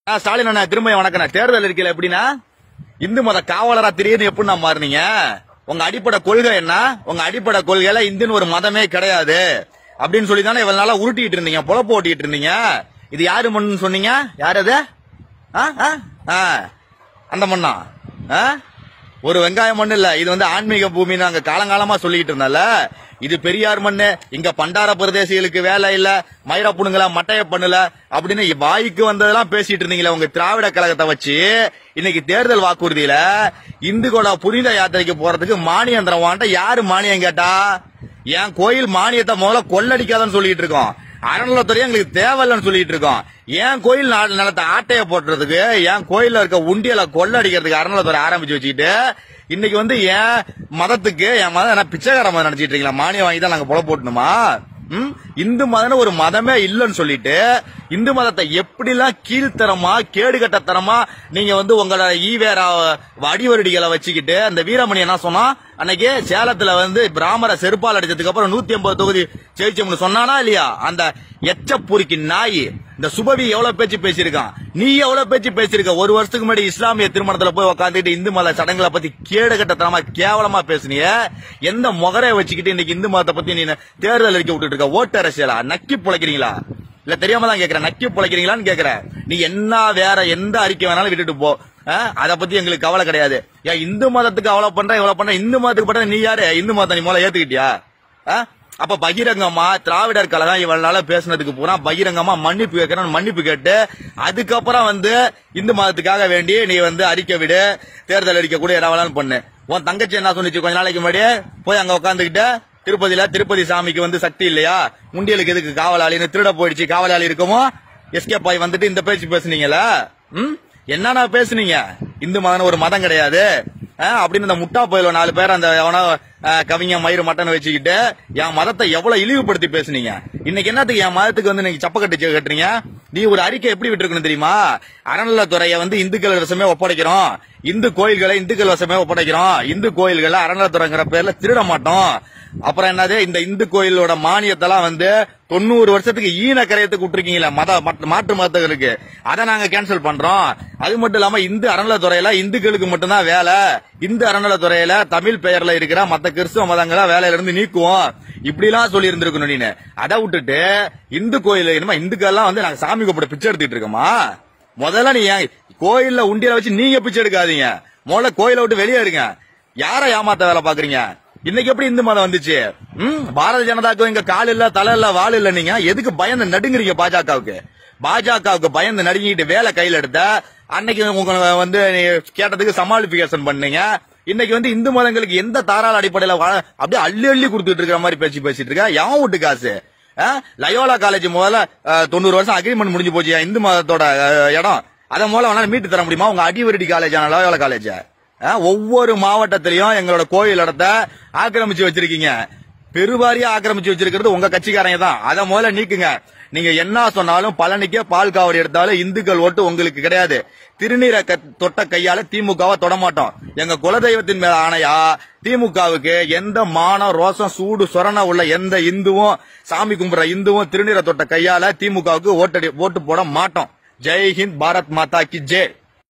ஆ, ஸ்டாலின் அண்ணா திரும்ப வணக்கம் தேர்தல் இருக்கல எப்படின்னா இந்து மத காவலரா திடீர்னு எப்படி நான் மாறுனீங்க உங்க அடிப்படை கொள்கை என்ன உங்க அடிப்படை கொள்கையில இந்துன்னு ஒரு மதமே கிடையாது அப்படின்னு சொல்லி தானே இவ்வளவு நாளா உருட்டிட்டு இருந்தீங்க பொழப்பு ஓட்டிட்டு இருந்தீங்க இது யாரு மண்ணுன்னு சொன்னீங்க யார் அது ஆ, ஆ, ஆ. அந்த மண்ணா ஆ? ஒரு வெங்காய மண்ணு இல்ல இது வந்து ஆன்மீக பூமின்னு நாங்க காலங்காலமா சொல்லிட்டு இருந்தோம்ல இது பெரியார் மண்ணு இங்க பண்டார பிரதேசிகளுக்கு வேலை இல்ல மயிர புணுங்களா மட்டைய பண்ணல அப்படின்னு வாய்க்கு வந்ததெல்லாம் பேசிட்டு இருந்தீங்களே உங்க திராவிட கழகத்தை வச்சு இன்னைக்கு தேர்தல் வாக்குறுதியில இந்துக்களோட புனித யாத்திரைக்கு போறதுக்கு மானியம் தரவான்ட்ட யாரு மானியம் கேட்டா என் கோயில் மானியத்தை முதல்ல கொள்ளடிக்காதன்னு சொல்லிட்டு இருக்கோம் அறநிலத்துறை எங்களுக்கு தேவையில்லைன்னு சொல்லிட்டு இருக்கோம் என் கோயில் நா- நிலத்தை ஆட்டைய போட்டுறதுக்கு என் கோயில்ல இருக்க உண்டியலை கொள்ளடிக்கிறதுக்கு அறநிலத்துறை ஆரம்பிச்சு வச்சுக்கிட்டு இன்னைக்கு வந்து என் மதத்துக்கு என் மதம் என்ன பிச்சைக்கார மதம் நினைச்சிட்டு இருக்கீங்களா மானியம் வாங்கி தான் நாங்க புல போட்டணுமா ம்? இந்து மதம்னு ஒரு மதமே இல்லைன்னு சொல்லிட்டு இந்து மதத்தை எப்படிலாம் கீழ்த்தரமா கேடுகட்டத்தனமா நீங்க வந்து உங்களோட ஈவேரா வடிவருடிகளை வச்சுக்கிட்டு அந்த வீரமணி என்ன சொன்னா அன்னைக்கு சேலத்துல வந்து பிராமர செருப்பால் அடிச்சதுக்கு அப்புறம் நூத்தி ஐம்பது தொகுதி ஜெயிச்சோம்னு சொன்னானா இல்லையா அந்த எச்சப்பூரிக்கு நாய் இந்த சுபவி எவ்வளவு பேச்சு பேசியிருக்கான் நீ எவ்வளவு பேச்சு பேசியிருக்க ஒரு வருஷத்துக்கு முன்னாடி இஸ்லாமிய திருமணத்துல போய் உட்காந்துட்டு இந்து மத சடங்குகளை பத்தி கேடுகட்டத்தனமா கேவலமா பேசுனிய எந்த முகரை வச்சுக்கிட்டு இன்னைக்கு இந்து மதத்தை பத்தி நீ தேர்தல் அறிக்கை விட்டுட்டு இருக்க ஓட்டு அரசியலா நக்கி பிழைக்கிறீங்களா இல்ல தெரியாம தான் கேக்குறேன் நக்கி பிழைக்கிறீங்களான்னு கேக்குறேன் நீ என்ன வேற எந்த அறிக்கை வேணாலும் விட்டுட்டு போ அத பத்தி எங்களுக்கு கவலை கிடையாது ஏன் இந்து மதத்துக்கு அவ்வளவு பண்ற இவ்வளவு பண்ற இந்து மதத்துக்கு பண்ற நீ யாரு இந்து மதத்தை நீ முதல்ல ஏத்துக்கிட்டியா ஆ? அப்ப பகிரங்கமா திராவிடர் கழகம் இவ்வளவு நாளா பேசுனதுக்கு பூரா பகிரங்கமா மன்னிப்பு கேட்கறேன் மன்னிப்பு கேட்டு அதுக்கப்புறம் வந்து இந்து மதத்துக்காக வேண்டி நீ வந்து அறிக்கை விடு தேர்தல் அறிக்கை கூட எதாவது பண்ணு உன் தங்கச்சி என்ன சொன்னிச்சு கொஞ்ச நாளைக்கு முன்னாடி போய் அங்க உட்காந்துக்கிட்டு திருப்பதியில திருப்பதி சாமிக்கு வந்து சக்தி இல்லையா முண்டியலுக்கு எதுக்கு காவலாளின்னு திருட போயிடுச்சு காவலாளி இருக்குமோ எஸ்கேப் ஆகி வந்துட்டு இந்த பேச்சு பேசுனீங்கல்ல ம் என்னன்னா பேசுனீங்க இந்து மதம் ஒரு மதம் கிடையாது ஆ, அப்படின்னு இந்த முட்டா போயில நாலு பேர் அந்த எவனோ ஆ, கவிஞ மயிறு மட்டன் வச்சுக்கிட்டு என் மதத்தை எவ்வளவு இழிவுபடுத்தி பேசுனீங்க இன்னைக்கு என்னத்துக்கு என் மதத்துக்கு வந்து நீங்க சப்ப கட்டி கட்டுறீங்க நீ ஒரு அறிக்கை எப்படி விட்டுருக்கணும் தெரியுமா அறநிலைத்துறையை வந்து இந்துக்கள் வசமே ஒப்படைக்கிறோம் இந்து கோயில்களை இந்துக்கள் வசமே ஒப்படைக்கிறோம் இந்து கோயில்களை அறநிலைத்துறைங்கிற பேர்ல திருட மாட்டோம் அப்புறம் என்னது இந்த இந்து கோயிலோட மானியத்தெல்லாம் வந்து தொண்ணூறு வருஷத்துக்கு ஈன கரையத்துக்கு விட்டுருக்கீங்களா மத மற்ற- மாற்று மதத்துகளுக்கு அதை நாங்க கேன்சல் பண்றோம் அது மட்டும் இல்லாம இந்து அறநிலைத்துறையில இந்துக்களுக்கு மட்டும்தான் வேலை இந்து அறநிலைத்துறையில தமிழ் பெயர்ல இருக்கிற மத்த கிறிஸ்துவ மதங்களை வேலையில இருந்து நீக்குவோம் இப்படி எல்லாம் சொல்லி இருந்திருக்கணும் நீனு அதை விட்டுட்டு இந்து கோயில் என்னமா இந்துக்கெல்லாம் வந்து நாங்க சாமி கூப்பிட பிச்சை எடுத்துட்டு இருக்கோமா முதல்ல நீ ஏன் கோயில்ல உண்டியல வச்சு நீங்க பிச்சை எடுக்காதீங்க முதல்ல கோயிலை விட்டு வெளியே இருங்க யாரை ஏமாத்த வேலை பாக்குறீங்க இன்னைக்கு எப்படி இந்து மதம் வந்துச்சு ம் பாரதிய ஜனதாக்கு இங்க கால் இல்ல தலை இல்ல வால் இல்ல நீங்க எதுக்கு பயந்து நடுங்குறீங்க பாஜகவுக்கு பாஜகவுக்கு பயந்து நடுங்கிட்டு வேலை கையில எடுத்த அன்னைக்கு உங்க வந்து நீ கேட்டதுக்கு சமாளிபிகேஷன் பண்ணீங்க இன்னைக்கு வந்து இந்து மதங்களுக்கு எந்த தாராள அடிப்படையில வா- அப்படியே அள்ளி அள்ளி கொடுத்துட்டு இருக்கிற மாதிரி பேச்சு பேசிட்டு இருக்க எவன் வீட்டு காசு ஆ? லயோலா காலேஜ் முதல்ல அஹ், தொண்ணூறு வருஷம் அக்ரிமெண்ட் முடிஞ்சு போச்சு என் இந்து மதத்தோட அஹ், இடம் அதை முதல்ல உன்னால மீட்டு தர முடியுமா உங்க அடிவருடி காலேஜ் லயோலா காலேஜ் ஒவ்வொரு மாவட்டத்திலையும் எங்களோட கோயில் இடத்தை ஆக்கிரமிச்சு வச்சிருக்கீங்க பெருவாரியா ஆக்கிரமிச்சு வச்சிருக்கிறது உங்க கட்சிக்காரங்க தான் அதை முதல்ல நீக்குங்க நீங்க என்ன சொன்னாலும் பழனிக்கே பால் காவடி எடுத்தாலும் இந்துக்கள் ஓட்டு உங்களுக்கு கிடையாது திருநீரை க- தொட்ட கையால திமுகவை தொட மாட்டோம் எங்க குலதெய்வத்தின் மேல ஆணையா திமுகவுக்கு எந்த மானம் ரோசம் சூடு சொரண உள்ள எந்த இந்துவும் சாமி கும்பிடுற இந்துவும் திருநீரை தொட்ட கையால திமுகவுக்கு ஓட்டடி ஓட்டு போட மாட்டோம் ஜெய் ஹிந்த் பாரத் மாதா கி ஜெய்